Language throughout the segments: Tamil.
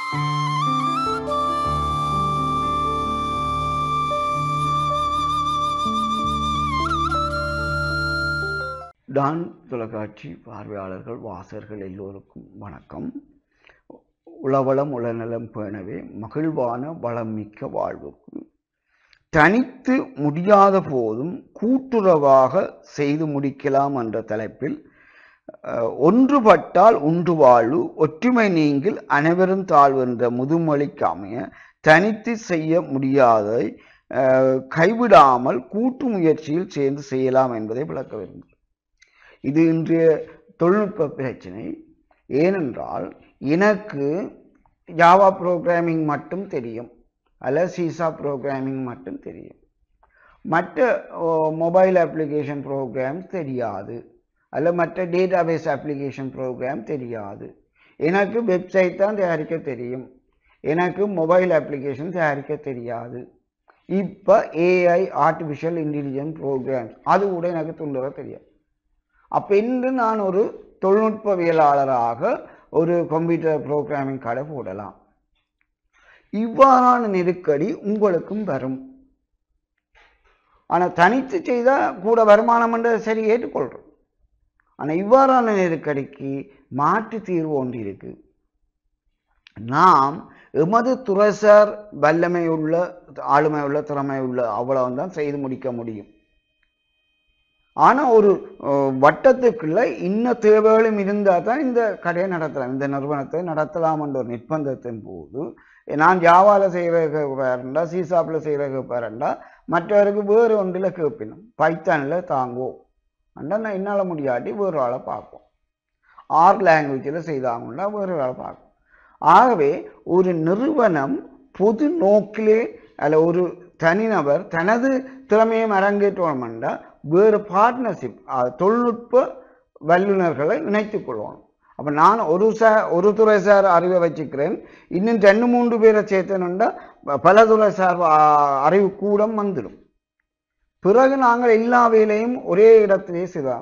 டான் தொலைக்காட்சி பார்வையாளர்கள் வாசகர்கள் எல்லோருக்கும் வணக்கம் உளவளம் உளநலம் பேணவே மகிழ்வான வளமிக்க வாழ்வுக்கு தனித்து முடியாத போதும் கூட்டுறவாக செய்து முடிக்கலாம் என்ற தலைப்பில் அஹ், ஒன்றுபட்டால் உண்டு வாழ்வு ஒற்றுமை நீங்கில் அனைவரும் தாழ்வு என்ற முதுமொழிக்கு அமைய தனித்து செய்ய முடியாதை அஹ், கைவிடாமல் கூட்டு முயற்சியில் சேர்ந்து செய்யலாம் என்பதை விளக்க விரும்புகிறேன் இது இன்றைய தொழில்நுட்ப பிரச்சனை ஏனென்றால் எனக்கு ஜாவா ப்ரோக்ராமிங் மட்டும் தெரியும் அல்ல சீசா ப்ரோக்ராமிங் மட்டும் தெரியும் மற்ற மொபைல் அப்ளிகேஷன் ப்ரோக்ராம் தெரியாது அல்ல மற்ற டேட்டாபேஸ் அப்ளிகேஷன் ப்ரோக்ராம் தெரியாது எனக்கு வெப்சைட் தான் தயாரிக்க தெரியும் எனக்கு மொபைல் அப்ளிகேஷன் தயாரிக்க தெரியாது இப்போ ஏஐ ஆர்டிஃபிஷியல் இன்டெலிஜென்ஸ் ப்ரோக்ராம்ஸ் அது கூட எனக்கு துண்டுற தெரியாது அப்போ இன்று நான் ஒரு தொழில்நுட்பவியலாளராக ஒரு கம்ப்யூட்டர் ப்ரோக்ராமிங் கடை போடலாம் இவ்வாறான நெருக்கடி உங்களுக்கும் வரும் ஆனால் தனித்து செய்தால் கூட வருமானம் என்று சரி ஏற்றுக்கொள்கிறோம் ஆனால் இவ்வாறான நெருக்கடிக்கு மாற்று தீர்வு ஒன்று இருக்கு நாம் எமது துறைசார் வல்லமை உள்ள ஆளுமை உள்ள திறமை உள்ள அவ்வளவுதான் செய்து முடிக்க முடியும் ஆனால் ஒரு அஹ், வட்டத்துக்குள்ள இன்ன தேவைகளும் இருந்தால் தான் இந்த கடையை நடத்தலாம் இந்த நிறுவனத்தை நடத்தலாம் என்ற ஒரு நிர்பந்தத்தின் போது நான் ஜாவால செய்கிறதுக்கு பேரண்டா சீசாப்பில் செய்கிறதுக்கு பேரண்டா மற்றவருக்கு வேறு ஒன்றில் கேட்பினும் பைத்தானில் தாங்கோ அண்டா நான் என்னால் முடியாட்டி வேறு ஆளை பார்ப்போம் ஆர் லாங்குவேஜில் செய்தாங்கன்னா வேறு ஆளை பார்ப்போம் ஆகவே ஒரு நிறுவனம் பொது நோக்கிலே அல்ல ஒரு தனிநபர் தனது திறமையை அரங்கேற்றோம்னா வேறு பார்ட்னர்ஷிப் தொழில்நுட்ப வல்லுநர்களை இணைத்துக் கொள்ளணும் அப்போ நான் ஒரு சா ஒரு துறை சார் அறிவை வச்சுக்கிறேன் இன்னும் ரெண்டு மூன்று பேரை சேர்த்தனுண்டா பல துறை சார் ஆ- அறிவு கூடம் வந்துடும் பிறகு நாங்கள் எல்லா வேலையும் ஒரே இடத்திலே செய்யலாம்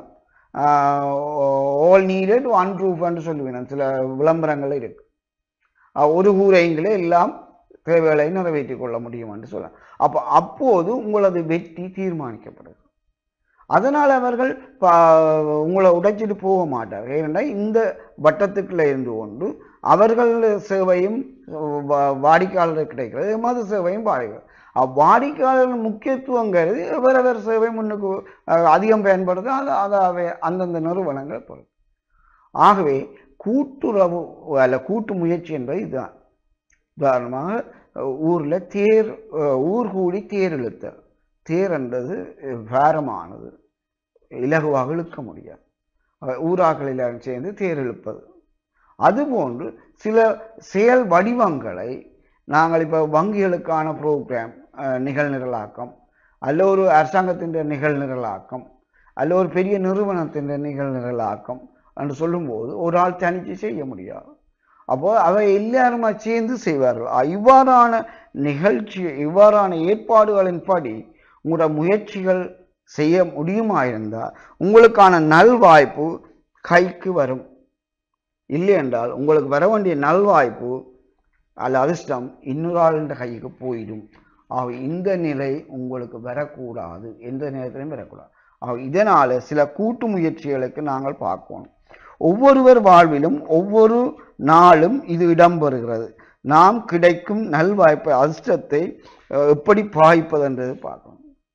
ஆல் நீடட் ஒன் ப்ரூஃப்னு சொல்லுவேன் சில விளம்பரங்கள் இருக்கு ஆஹ் ஒரு கூரைங்களே எல்லாம் தேவைகளை நிறைவேற்றிக் கொள்ள முடியும் என்று சொல்லலாம் அப்போ அப்போது உங்களது வெற்றி தீர்மானிக்கப்படுது அதனால் அவர்கள் பா- உங்களை உடைச்சிட்டு போக மாட்டார்கள் ஏனென்றால் இந்த வட்டத்துக்குள்ள இருந்து கொண்டு அவர்கள் சேவையும் வா- வாடிக்கையாளருக்கு கிடைக்கிறது எமது சேவையும் வாடிக்கை அவ்வாடிக்கையாளர் முக்கியத்துவங்கிறது எவரவர் சேவை முன்னுக்கு அஹ், அதிகம் பயன்படுது அது அதை அவை- அந்தந்த நிறுவனங்கள் பொறுத்து ஆகவே கூட்டுறவு அல்ல கூட்டு முயற்சி என்பது இதுதான் உதாரணமாக அஹ், ஊர்ல தேர் அஹ், ஊர் கூடி தேர் இழுத்தல் தேர் என்றது அஹ், பாரமானது இலகுவாக இழுக்க முடியாது அஹ், ஊராக்கள் எல்லாரும் சேர்ந்து தேர் இழுப்பது அதுபோன்று சில செயல் வடிவங்களை நாங்கள் இப்போ வங்கிகளுக்கான ப்ரோக்ராம் நிகழ்நிரலாக்கம் அல்ல ஒரு அரசாங்கத்தின் நிகழ்நிரலாக்கம் அல்ல ஒரு பெரிய நிறுவனத்தின் நிகழ்நிரலாக்கம் என்று சொல்லும்போது ஒரு ஆள் தனித்து செய்ய முடியாது அப்போ அவை எல்லாருமா சேர்ந்து செய்வார்கள் அ- இவ்வாறான நிகழ்ச்சி இவ்வாறான ஏற்பாடுகளின்படி உங்களோட முயற்சிகள் செய்ய முடியுமா இருந்தால் உங்களுக்கான நல்வாய்ப்பு கைக்கு வரும் இல்லை என்றால் உங்களுக்கு வர வேண்டிய நல்வாய்ப்பு அல்ல அதிர்ஷ்டம் இன்னொரு ஆளுன்ற கைக்கு போயிடும் ஆக இந்த நிலை உங்களுக்கு வரக்கூடாது எந்த நேரத்திலும் வரக்கூடாது ஆக இதனால் சில கூட்டு முயற்சிகளுக்கு நாங்கள் பார்க்கணும் ஒவ்வொருவர் வாழ்விலும் ஒவ்வொரு நாளும் இது இடம்பெறுகிறது நாம் கிடைக்கும் நல்வாய்ப்பை அதிர்ஷ்டத்தை அஹ், எப்படி பாய்ப்பதென்றது பார்க்கணும்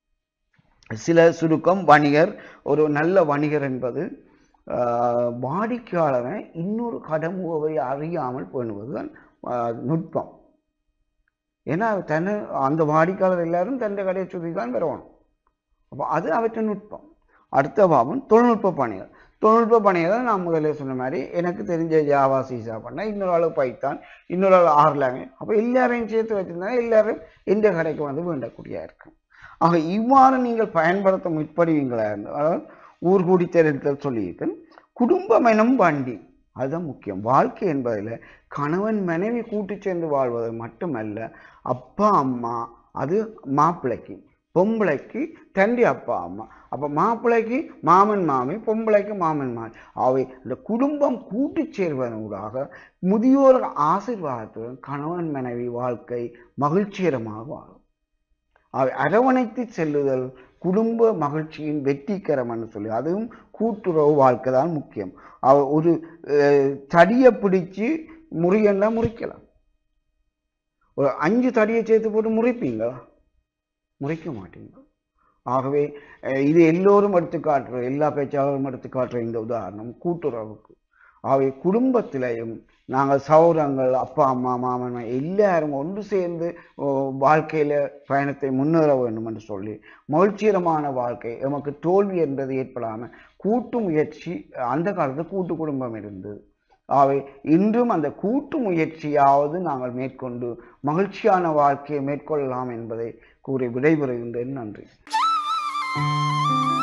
சில சுருக்கம் வணிகர் ஒரு நல்ல வணிகர் என்பது ஆஹ், வாடிக்கையாளரை இன்னொரு கடமுவை அறியாமல் பண்ணுவதுதான் ஆஹ், நுட்பம் ஏன்னா தன்னை அந்த வாடிக்கையாளர் எல்லாரும் தன் கடையை சுற்றி தான் வரணும் அப்போ அது அவற்றை நுட்பம் அடுத்த பாவம் தொழில்நுட்ப பணிகள் தொழில்நுட்ப பணிகளை நான் முதல்ல சொன்ன மாதிரி எனக்கு தெரிஞ்ச ஜாவா சீசா பண்ண இன்னொரு ஆளு பைத்தான் இன்னொரு ஆள் ஆர்லாங்க அப்போ எல்லாரையும் சேர்த்து வச்சிருந்தா எல்லாரும் எந்த கடைக்கு வந்து வேண்டக்கூடியா இருக்கும் ஆக இவ்வாறு நீங்கள் பயன்படுத்த முற்படுவீங்களா இருந்தால் அதாவது ஊர் கூடி தெரிவித்தல் சொல்லியிருக்கேன் குடும்பம் எனும் வண்டி அதுதான் முக்கியம் வாழ்க்கை என்பதில் கணவன் மனைவி கூட்டு சேர்ந்து வாழ்வது மட்டுமல்ல அப்பா அம்மா அது மாப்பிள்ளைக்கு பொம்பளைக்கு தண்டி அப்பா அம்மா அப்போ மாப்பிள்ளைக்கு மாமன் மாமி பொம்பளைக்கு மாமன் மாமி அவை இந்த குடும்பம் கூட்டு சேர்வதனூடாக முதியோர் ஆசீர்வாதத்துடன் கணவன் மனைவி வாழ்க்கை மகிழ்ச்சிகரமாக வாழும் அவை அரவணைத்து செல்லுதல் குடும்ப மகிழ்ச்சியின் வெற்றிகரம்னு சொல்லி அதுவும் கூட்டுறவு வாழ்க்கை தான் முக்கியம் அவ ஒரு அஹ், தடியை பிடிச்சு முறியன்னா முறிக்கலாம் ஒரு அஞ்சு தடியை சேர்த்து போட்டு முறிப்பீங்களா முறிக்க மாட்டீங்க ஆகவே அஹ், இது எல்லோரும் எடுத்து காட்டுற எல்லா பேச்சாளரும் எடுத்து காட்டுற இந்த உதாரணம் கூட்டுறவுக்கு ஆகவே குடும்பத்திலையும் நாங்கள் சௌரங்கள் அப்பா அம்மா மாமன் மாமி எல்லாரும் ஒன்று சேர்ந்து ஓ, வாழ்க்கையில பயணத்தை முன்னேற வேண்டும் என்று சொல்லி மகிழ்ச்சிகரமான வாழ்க்கை எமக்கு தோல்வி என்பது ஏற்படாமல் கூட்டு முயற்சி அந்த காலத்தில் கூட்டு குடும்பம் இருந்தது ஆகவே இன்றும் அந்த கூட்டு முயற்சியாவது நாங்கள் மேற்கொண்டு மகிழ்ச்சியான வாழ்க்கையை மேற்கொள்ளலாம் என்பதை கூறி விடைபெறுகின்றேன் நன்றி